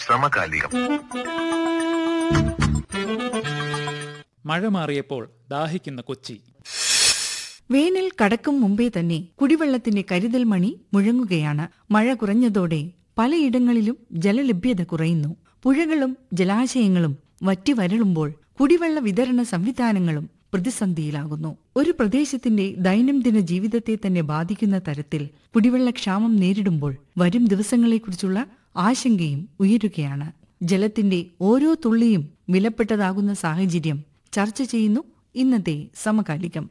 സമകാലികം മഴ മാറിയപ്പോൾ ദാഹിക്കുന്ന കൊച്ചി വേനൽ കടക്കും മുമ്പേ തന്നെ കുടിവെള്ളത്തിന്റെ കരുതൽ മണി മുഴങ്ങുകയാണ് മഴ കുറഞ്ഞതോടെ പലയിടങ്ങളിലും ജലലഭ്യത കുറയുന്നു പുഴകളും ജലാശയങ്ങളും വറ്റിവരളുമ്പോൾ കുടിവെള്ള വിതരണ സംവിധാനങ്ങളും പ്രതിസന്ധിയിലാകുന്നു ഒരു പ്രദേശത്തിന്റെ ദൈനംദിന ജീവിതത്തെ തന്നെ ബാധിക്കുന്ന തരത്തിൽ കുടിവെള്ളക്ഷാമം നേരിടുമ്പോൾ വരും ദിവസങ്ങളെക്കുറിച്ചുള്ള ആശങ്കയും ഉയരുകയാണ് ജലത്തിന്റെ ഓരോ തുള്ളിയും വിലപ്പെട്ടതാകുന്ന സാഹചര്യം ചർച്ച ചെയ്യുന്നു ഇന്നത്തെ സമകാലികം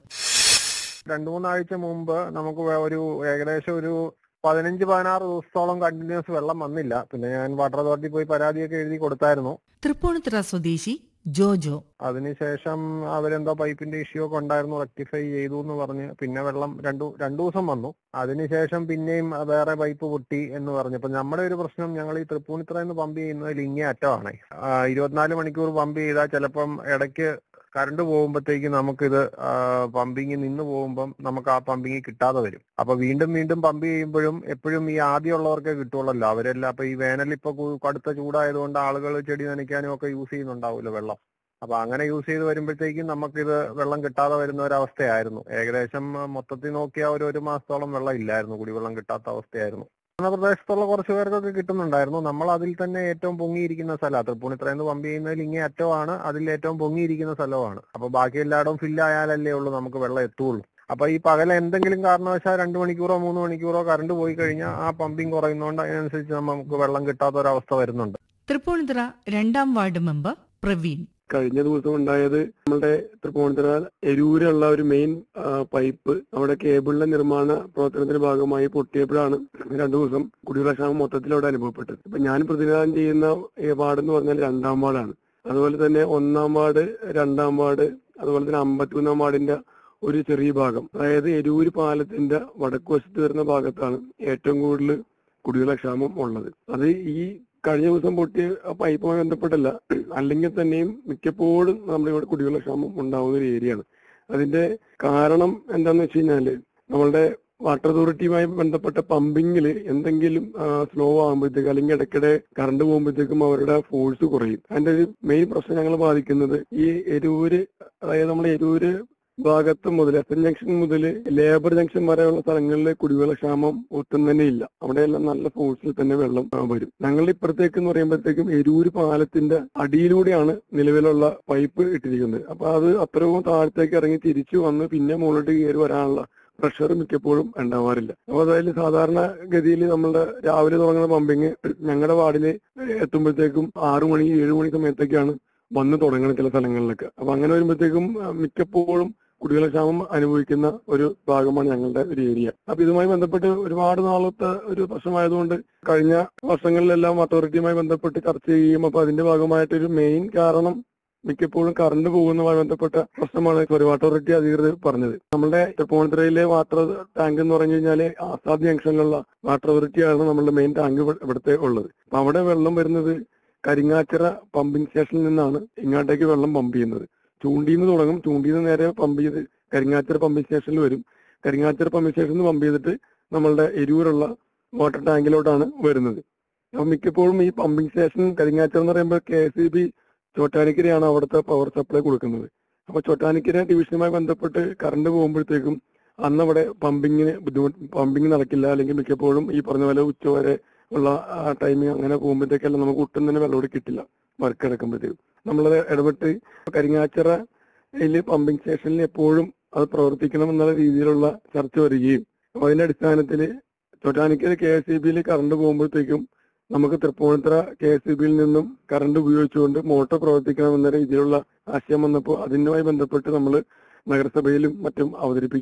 രണ്ടു മൂന്നാഴ്ച മുമ്പ് നമുക്ക് വേ- ഒരു ഏകദേശം ഒരു പതിനഞ്ച് പതിനാറ് ദിവസത്തോളം കണ്ടിന്യൂസ് വെള്ളം വന്നില്ല പിന്നെ ഞാൻ വാട്ടർ അതോറിറ്റി പോയി പരാതിയൊക്കെ എഴുതി കൊടുത്തായിരുന്നു തൃപ്പൂണിത്തുറ സ്വദേശി ജോജോ അതിനുശേഷം അവരെന്തോ പൈപ്പിന്റെ ഇഷ്യൂ ഒക്കെ ഉണ്ടായിരുന്നു റെക്ടിഫൈ ചെയ്തു എന്ന് പറഞ്ഞ് പിന്നെ വെള്ളം രണ്ടു രണ്ടു ദിവസം വന്നു അതിനുശേഷം പിന്നെയും വേറെ പൈപ്പ് പൊട്ടി എന്ന് പറഞ്ഞു അപ്പൊ നമ്മുടെ ഒരു പ്രശ്നം ഞങ്ങൾ ഈ തൃപ്പൂണിത്തുറ എന്ന് പമ്പ് ചെയ്യുന്നത് ലിങ്ങേ അറ്റമാണ് ആ, ഇരുപത്തിനാല് മണിക്കൂർ പമ്പ് ചെയ്താൽ ചിലപ്പം ഇടയ്ക്ക് കറണ്ട് പോകുമ്പോഴത്തേക്ക് നമുക്കിത് പമ്പിങ് നിന്ന് പോകുമ്പം നമുക്ക് ആ പമ്പിങ് കിട്ടാതെ വരും അപ്പൊ വീണ്ടും വീണ്ടും പമ്പ് ചെയ്യുമ്പോഴും എപ്പോഴും ഈ ആദ്യമുള്ളവർക്കേ കിട്ടുള്ളല്ലോ അവരെല്ലാം അപ്പൊ ഈ വേനൽ ഇപ്പൊ കു- കടുത്ത ചൂടായതുകൊണ്ട് ആളുകൾ ചെടി നനയ്ക്കാനും ഒക്കെ യൂസ് ചെയ്യുന്നുണ്ടാവുമല്ലോ വെള്ളം അപ്പൊ അങ്ങനെ യൂസ് ചെയ്ത് വരുമ്പോഴത്തേക്കും നമുക്കിത് വെള്ളം കിട്ടാതെ വരുന്ന ഒരു അവസ്ഥയായിരുന്നു ഏകദേശം ആ, മൊത്തത്തിൽ നോക്കിയാൽ ഒരു ഒരു മാസത്തോളം വെള്ളം ഇല്ലായിരുന്നു കുടിവെള്ളം കിട്ടാത്ത അവസ്ഥയായിരുന്നു ആ പ്രദേശത്തുള്ള കുറച്ച് പേർക്കൊക്കെ കിട്ടുന്നുണ്ടായിരുന്നു നമ്മൾ അതിൽ തന്നെ ഏറ്റവും പൊങ്ങിയിരിക്കുന്ന സ്ഥലമാണ് തൃപ്പൂണിത്തുറയിൽ പമ്പ് ചെയ്യുന്നതിൽ ഇങ്ങേ അറ്റമാണ് അതിൽ ഏറ്റവും പൊങ്ങിയിരിക്കുന്ന സ്ഥലമാണ് അപ്പൊ ബാക്കി എല്ലായിടവും ഫില്ല് ആയാലല്ലേ ഉള്ളൂ നമുക്ക് വെള്ളം എത്തുള്ളൂ അപ്പൊ ഈ പകൽ എന്തെങ്കിലും കാരണവശാൽ രണ്ട് മണിക്കൂറോ മൂന്ന് മണിക്കൂറോ കറണ്ട് പോയി കഴിഞ്ഞാൽ ആ പമ്പിങ് കുറയുന്നതുകൊണ്ട് അതിനനുസരിച്ച് നമുക്ക് വെള്ളം കിട്ടാത്ത ഒരവസ്ഥ വരുന്നുണ്ട് തൃപ്പൂണിത്തുറ രണ്ടാം വാർഡ് മെമ്പർ പ്രവീൺ കഴിഞ്ഞ ദിവസം ഉണ്ടായത് നമ്മുടെ തൃപ്പൂണിത്തുറ എരൂരുള്ള ഒരു മെയിൻ പൈപ്പ് അവിടെ കേബിളിന്റെ നിർമ്മാണ പ്രവർത്തനത്തിന്റെ ഭാഗമായി പൊട്ടിയപ്പോഴാണ് രണ്ടു ദിവസം കുടിവെള്ളക്ഷാമം മൊത്തത്തിൽ അവിടെ അനുഭവപ്പെട്ടത് ഇപ്പൊ ഞാൻ പ്രതിനിധാനം ചെയ്യുന്ന ഈ വാർഡ് എന്ന് പറഞ്ഞാൽ രണ്ടാം വാർഡാണ് അതുപോലെ തന്നെ ഒന്നാം വാർഡ് രണ്ടാം വാർഡ് അതുപോലെ തന്നെ അമ്പത്തിമൂന്നാം വാർഡിന്റെ ഒരു ചെറിയ ഭാഗം അതായത് എരൂര് പാലത്തിന്റെ വടക്ക് വശത്ത് വരുന്ന ഭാഗത്താണ് ഏറ്റവും കൂടുതൽ കുടിവെള്ളക്ഷാമം ഉള്ളത് അത് ഈ കഴിഞ്ഞ ദിവസം പൊട്ടിയ ആ പൈപ്പുമായി ബന്ധപ്പെട്ടല്ല അല്ലെങ്കിൽ തന്നെയും മിക്കപ്പോഴും നമ്മുടെ ഇവിടെ കുടിവെള്ളക്ഷാമം ഉണ്ടാവുന്ന ഒരു ഏരിയയാണ് അതിന്റെ കാരണം എന്താന്ന് വെച്ച് കഴിഞ്ഞാല് നമ്മളുടെ വാട്ടർ അതോറിറ്റിയുമായി ബന്ധപ്പെട്ട പമ്പിങ്ങിൽ എന്തെങ്കിലും സ്ലോ ആകുമ്പോഴത്തേക്ക് അല്ലെങ്കിൽ ഇടയ്ക്കിടെ കറണ്ട് പോകുമ്പോഴത്തേക്കും അവരുടെ ഫോഴ്സ് കുറയും അതിന്റെ ഒരു മെയിൻ പ്രശ്നം ഞങ്ങൾ ബാധിക്കുന്നത് ഈ എരൂര് അതായത് നമ്മുടെ എരൂര് ഭാഗത്ത് മുതൽ എസ് എൻ ജംഗ്ഷൻ മുതൽ ലേബർ ജംഗ്ഷൻ വരെയുള്ള സ്ഥലങ്ങളിൽ കുടിവെള്ളക്ഷാമം ഒട്ടും തന്നെ ഇല്ല അവിടെയെല്ലാം നല്ല ഫോഴ്സിൽ തന്നെ വെള്ളം ആ, വരും ഞങ്ങളുടെ ഇപ്പുറത്തേക്ക് എന്ന് പറയുമ്പോഴത്തേക്കും എരൂര് പാലത്തിന്റെ അടിയിലൂടെയാണ് നിലവിലുള്ള പൈപ്പ് ഇട്ടിരിക്കുന്നത് അപ്പൊ അത് അത്രയും താഴത്തേക്ക് ഇറങ്ങി തിരിച്ചു വന്ന് പിന്നെ മുകളിലോട്ട് കയറി വരാനുള്ള പ്രഷർ മിക്കപ്പോഴും ഉണ്ടാവാറില്ല അപ്പൊ അതായത് സാധാരണ ഗതിയിൽ നമ്മളുടെ രാവിലെ തുടങ്ങുന്ന പമ്പിങ് ഞങ്ങളുടെ വാർഡിൽ എത്തുമ്പോഴത്തേക്കും ആറു മണി ഏഴു മണി സമയത്തേക്കാണ് വന്ന് തുടങ്ങുന്ന ചില സ്ഥലങ്ങളിലൊക്കെ അപ്പൊ അങ്ങനെ വരുമ്പോഴത്തേക്കും ആ, മിക്കപ്പോഴും കുടിവെള്ളക്ഷാമം അനുഭവിക്കുന്ന ഒരു ഭാഗമാണ് ഞങ്ങളുടെ ഒരു ഏരിയ അപ്പൊ ഇതുമായി ബന്ധപ്പെട്ട് ഒരുപാട് നാളത്തെ ഒരു പ്രശ്നമായതുകൊണ്ട് കഴിഞ്ഞ വർഷങ്ങളിലെല്ലാം അതോറിറ്റിയുമായി ബന്ധപ്പെട്ട് ചർച്ച ചെയ്യുകയും അപ്പൊ അതിന്റെ ഭാഗമായിട്ട് ഒരു മെയിൻ കാരണം മിക്കപ്പോഴും കറണ്ട് പോകുന്നതുമായി ബന്ധപ്പെട്ട പ്രശ്നമാണ് സോറി വാട്ടർ അതോറിറ്റി അധികൃതർ പറഞ്ഞത് നമ്മുടെ തൃപ്പൂണിത്തുറയിലെ വാട്ടർ ടാങ്ക് എന്ന് പറഞ്ഞു കഴിഞ്ഞാല് ആസാദ് ജംഗ്ഷനിലുള്ള വാട്ടർ അതോറിറ്റിയാണ് നമ്മളുടെ മെയിൻ ടാങ്ക് ഇവിടുത്തെ ഉള്ളത് അപ്പൊ അവിടെ വെള്ളം വരുന്നത് കരിങ്ങാച്ചിറ പമ്പിംഗ് സ്റ്റേഷനിൽ നിന്നാണ് ഇങ്ങോട്ടേക്ക് വെള്ളം പമ്പ് ചെയ്യുന്നത് ചൂണ്ടിന്ന് തുടങ്ങും ചൂണ്ടിന്ന് നേരെ പമ്പ് ചെയ്ത് കരിങ്ങാച്ചിറ പമ്പിംഗ് സ്റ്റേഷനിൽ വരും കരിങ്ങാച്ചിറ പമ്പിംഗ് സ്റ്റേഷനിൽ നിന്ന് പമ്പ് ചെയ്തിട്ട് നമ്മളുടെ എരൂരുള്ള വാട്ടർ ടാങ്കിലോട്ടാണ് വരുന്നത് അപ്പൊ മിക്കപ്പോഴും ഈ പമ്പിംഗ് സ്റ്റേഷൻ കരിങ്ങാച്ചിറ എന്ന് പറയുമ്പോൾ കെ എസ് ബി ചോറ്റാനിക്കരയാണ് അവിടുത്തെ പവർ സപ്ലൈ കൊടുക്കുന്നത് അപ്പൊ ചോറ്റാനിക്കര ഡിവിഷനുമായി ബന്ധപ്പെട്ട് കറണ്ട് പോകുമ്പോഴത്തേക്കും അന്ന് അവിടെ പമ്പിങ്ങിന് ബുദ്ധിമുട്ട് പമ്പിങ് നടക്കില്ല അല്ലെങ്കിൽ മിക്കപ്പോഴും ഈ പറഞ്ഞ പോലെ ഉച്ച വരെ ഉള്ള ടൈമിങ് അങ്ങനെ പോകുമ്പോഴത്തേക്കെല്ലാം നമുക്ക് ഒട്ടും തന്നെ വെള്ളം ഇവിടെ കിട്ടില്ല വർക്ക് എടുക്കുമ്പോഴത്തേക്കും നമ്മളത് ഇടപെട്ട് കരിങ്ങാച്ചിറയിൽ പമ്പിംഗ് സ്റ്റേഷനിൽ എപ്പോഴും അത് പ്രവർത്തിക്കണം എന്നുള്ള രീതിയിലുള്ള ചർച്ച വരികയും അപ്പൊ അതിന്റെ അടിസ്ഥാനത്തിൽ ചോറ്റാനിക്കര കെ എസ് ഇ ബിയിൽ കറണ്ട് പോകുമ്പോഴത്തേക്കും നമുക്ക് തൃപ്പൂണിത്തുറ കെ എസ് ഇ ബിയിൽ നിന്നും കറണ്ട് ഉപയോഗിച്ചുകൊണ്ട് മോട്ടോർ പ്രവർത്തിക്കണം എന്ന രീതിയിലുള്ള ആശയം വന്നപ്പോൾ അതിനുമായി ബന്ധപ്പെട്ട് നമ്മൾ നഗരസഭയിലും മറ്റും അവതരിപ്പിച്ചു